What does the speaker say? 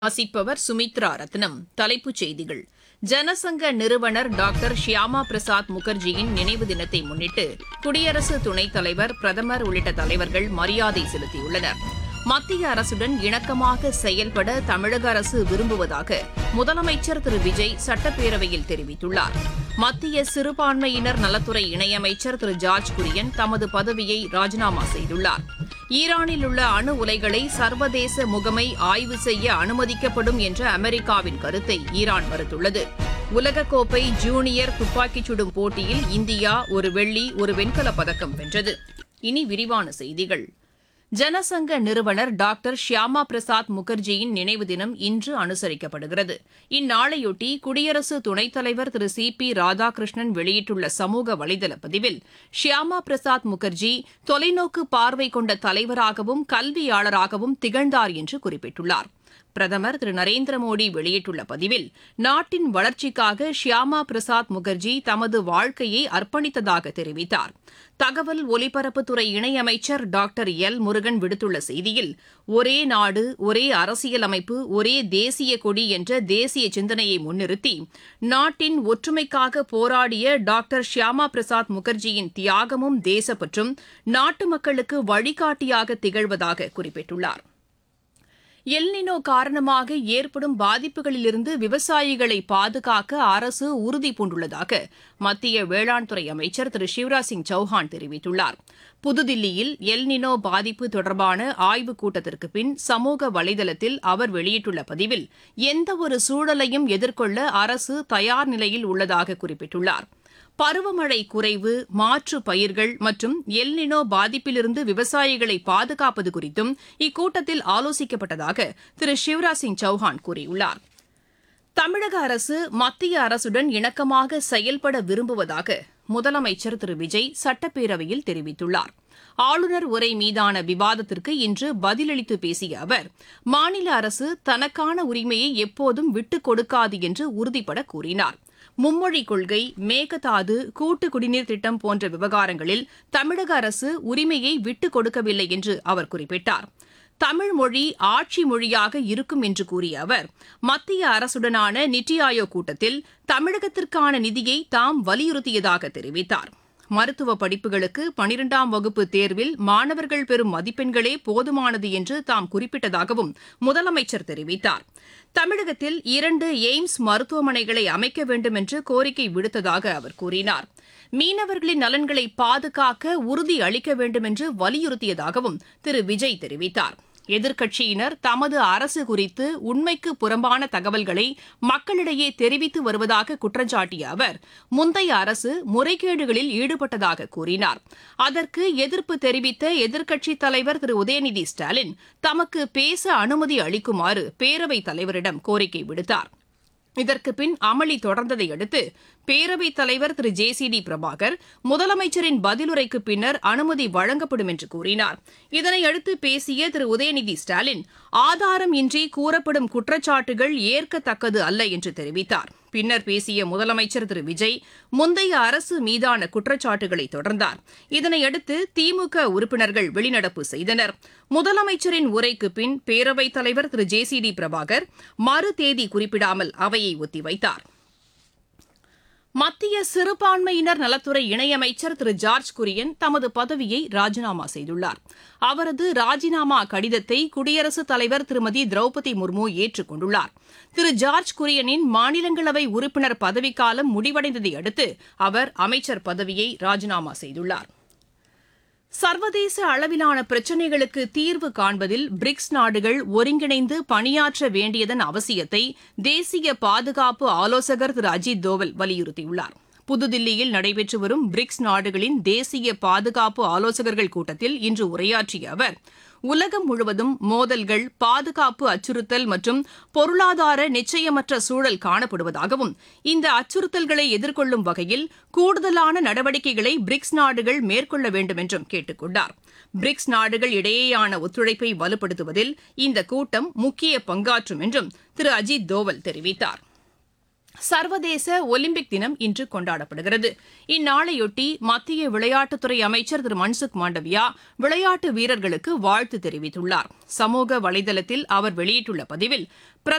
வாசிப்பவர் சுமித்ரா ரத்னம் தலைப்புச் செய்திகள் ஜனசங்க நிறுவனர் டாக்டர் ஷியாமா பிரசாத் முகர்ஜியின் நினைவு தினத்தை முன்னிட்டு குடியரசு துணைத் தலைவர் பிரதமர் உள்ளிட்ட தலைவர்கள் மரியாதை செலுத்தியுள்ளனர் மத்திய அரசுடன் இணக்கமாக செயல்பட தமிழக அரசு விரும்புவதாக முதலமைச்சர் திரு விஜய் சட்டப்பேரவையில் தெரிவித்துள்ளார் மத்திய சிறுபான்மையினர் நலத்துறை இணையமைச்சர் திரு ஜார்ஜ் குரியன் தமது பதவியை ராஜினாமா செய்துள்ளார் ஈரானில் உள்ள அணு உலைகளை சர்வதேச முகமை ஆய்வு செய்ய அனுமதிக்கப்படும் என்ற அமெரிக்காவின் கருத்தை ஈரான் மறுத்துள்ளது உலகக்கோப்பை ஜூனியர் துப்பாக்கிச் சுடும் போட்டியில் இந்தியா ஒரு வெள்ளி ஒரு வெண்கலப் பதக்கம் வென்றது இனி விரிவான செய்திகள் ஜனசங்க நிறுவனர் டாக்டர் ஷியாமா பிரசாத் முகர்ஜியின் நினைவு தினம் இன்று அனுசரிக்கப்படுகிறது இந்நாளையொட்டி குடியரசு துணைத் தலைவர் திரு சி பி ராதாகிருஷ்ணன் வெளியிட்டுள்ள சமூக வலைதள பதிவில் ஷியாமா பிரசாத் முகர்ஜி தொலைநோக்கு பார்வை கொண்ட தலைவராகவும் கல்வியாளராகவும் திகழ்ந்தார் என்று குறிப்பிட்டுள்ளார் பிரதமர் திரு நரேந்திர மோடி வெளியிட்டுள்ள பதிவில் நாட்டின் வளர்ச்சிக்காக ஷியாமா பிரசாத் முகர்ஜி தமது வாழ்க்கையை அர்ப்பணித்ததாக தெரிவித்தார் தகவல் ஒலிபரப்புத்துறை இணையமைச்சர் டாக்டர் எல் முருகன் விடுத்துள்ள செய்தியில் ஒரே நாடு ஒரே அரசியலமைப்பு ஒரே தேசிய கொடி என்ற தேசிய சிந்தனையை முன்னிறுத்தி நாட்டின் ஒற்றுமைக்காக போராடிய டாக்டர் ஷியாமா பிரசாத் முகர்ஜியின் தியாகமும் தேசப்பற்றும் நாட்டு மக்களுக்கு வழிகாட்டியாக திகழ்வதாக குறிப்பிட்டுள்ளார் எல்னினோ காரணமாக ஏற்படும் பாதிப்புகளிலிருந்து விவசாயிகளை பாதுகாக்க அரசு உறுதி பூண்டுள்ளதாக மத்திய வேளாண் துறை அமைச்சர் திரு சிவராஜ் சிங் சௌஹான் தெரிவித்துள்ளார் புதுதில்லியில் எல்னினோ பாதிப்பு தொடர்பான ஆய்வுக் கூட்டத்திற்கு பின் சமூக வலைதளத்தில் அவர் வெளியிட்டுள்ள பதிவில் எந்தவொரு சூழலையும் எதிர்கொள்ள அரசு தயார் நிலையில் உள்ளதாக குறிப்பிட்டுள்ளார் பருவமழை குறைவு மாற்று பயிர்கள் மற்றும் எல்னினோ பாதிப்பிலிருந்து விவசாயிகளை பாதுகாப்பது குறித்தும் இக்கூட்டத்தில் ஆலோசிக்கப்பட்டதாக திரு சிவராஜ் சிங் சௌஹான் கூறியுள்ளார் தமிழக அரசு மத்திய அரசுடன் இணக்கமாக செயல்பட விரும்புவதாக முதலமைச்சர் திரு விஜய் சட்டப்பேரவையில் தெரிவித்துள்ளார் ஆளுநர் உரை மீதான விவாதத்திற்கு இன்று பதிலளித்து பேசிய அவர் மாநில அரசு தனக்கான உரிமையை எப்போதும் விட்டுக் கொடுக்காது என்று உறுதிபட கூறினார் மும்மொழிக் கொள்கை மேகதாது கூட்டு குடிநீர் திட்டம் போன்ற விவகாரங்களில் தமிழக அரசு உரிமையை விட்டுக் கொடுக்கவில்லை என்று அவர் குறிப்பிட்டார் தமிழ் மொழி ஆட்சி மொழியாக இருக்கும் என்று கூறிய அவர் மத்திய அரசுடனான நித்தி ஆயோக் கூட்டத்தில் தமிழகத்திற்கான நிதியை தாம் வலியுறுத்தியதாக தெரிவித்தார் மருத்துவ படிப்புகளுக்கு பனிரெண்டாம் வகுப்பு தேர்வில் மாணவர்கள் பெறும் மதிப்பெண்களே போதுமானது என்று தாம் குறிப்பிட்டதாகவும் முதலமைச்சர் தெரிவித்தார் தமிழகத்தில் இரண்டு எய்ம்ஸ் மருத்துவமனைகளை அமைக்க வேண்டும் என்று கோரிக்கை விடுத்ததாக அவர் கூறினார் மீனவர்களின் நலன்களை பாதுகாக்க உறுதி அளிக்க வேண்டும் என்று வலியுறுத்தியதாகவும் திரு விஜய் தெரிவித்தார் எதிர்க்கட்சியினர் தமது அரசு குறித்து உண்மைக்கு புறம்பான தகவல்களை மக்களிடையே தெரிவித்து வருவதாக குற்றஞ்சாட்டிய அவர் முந்தைய அரசு முறைகேடுகளில் ஈடுபட்டதாக கூறினார் அதற்கு எதிர்ப்பு தெரிவித்த எதிர்க்கட்சித் தலைவர் திரு உதயநிதி ஸ்டாலின் தமக்கு பேச அனுமதி அளிக்குமாறு பேரவைத் தலைவரிடம் கோரிக்கை விடுத்தார் இதற்கு பின் அமளி தொடர்ந்ததை அடுத்து பேரவைத் தலைவர் Thiru J C D Prabhakar முதலமைச்சரின் பதிலுரைக்கு பின்னர் அனுமதி வழங்கப்படும் என்று கூறினார் இதனையடுத்து பேசிய திரு உதயநிதி ஸ்டாலின் ஆதாரம் இன்றி கூறப்படும் குற்றச்சாட்டுகள் ஏற்கத்தக்கது அல்ல என்று தெரிவித்தார் பின்னர் பேசிய முதலமைச்சர் திரு விஜய் முந்தைய அரசு மீதான குற்றச்சாட்டுகளை தொடர்ந்தார் இதனையடுத்து திமுக உறுப்பினர்கள் வெளிநடப்பு செய்தனர் முதலமைச்சரின் உரைக்கு பின் பேரவைத் தலைவர் Thiru J C D Prabhakar மறு தேதி குறிப்பிடாமல் அவையை ஒத்திவைத்தார் மத்திய சிறுபான்மையினர் நலத்துறை இணையமைச்சர் திரு ஜார்ஜ் குரியன் தமது பதவியை ராஜினாமா செய்துள்ளார் அவரது ராஜினாமா கடிதத்தை குடியரசுத் தலைவர் திருமதி திரௌபதி முர்மு ஏற்றுக் கொண்டுள்ளார் திரு ஜார்ஜ் குரியனின் மாநிலங்களவை உறுப்பினர் பதவிக்காலம் முடிவடைந்ததை அடுத்து அவர் அமைச்சர் பதவியை ராஜினாமா செய்துள்ளார் சர்வதேச அளவிலான பிரச்சினைகளுக்கு தீர்வு காண்பதில் பிரிக்ஸ் நாடுகள் ஒருங்கிணைந்து பணியாற்ற வேண்டியதன் அவசியத்தை தேசிய பாதுகாப்பு ஆலோசகர் திரு அஜித் தோவல் வலியுறுத்தியுள்ளார் புதுதில்லியில் நடைபெற்று வரும் பிரிக்ஸ் நாடுகளின் தேசிய பாதுகாப்பு ஆலோசகர்கள் கூட்டத்தில் இன்று உரையாற்றிய அவர் உலகம் முழுவதும் மோதல்கள் பாதுகாப்பு அச்சுறுத்தல் மற்றும் பொருளாதார நிச்சயமற்ற சூழல் காணப்படுவதாகவும் இந்த அச்சுறுத்தல்களை எதிர்கொள்ளும் வகையில் கூடுதலான நடவடிக்கைகளை பிரிக்ஸ் நாடுகள் மேற்கொள்ள வேண்டும் என்றும் கேட்டுக் கொண்டார் பிரிக்ஸ் நாடுகள் இடையேயான ஒத்துழைப்பை வலுப்படுத்துவதில் இந்த கூட்டம் முக்கிய பங்காற்றும் என்றும் திரு அஜித் தோவல் தெரிவித்தார் சர்வதேச ஒலிம்பிக் தினம் இன்று கொண்டாடப்படுகிறது இந்நாளையொட்டி மத்திய விளையாட்டுத்துறை அமைச்சர் திரு மன்சுக் மாண்டவியா விளையாட்டு வீரர்களுக்கு வாழ்த்து தெரிவித்துள்ளார் சமூக வலைதளத்தில் அவர் வெளியிட்டுள்ள பதிவில்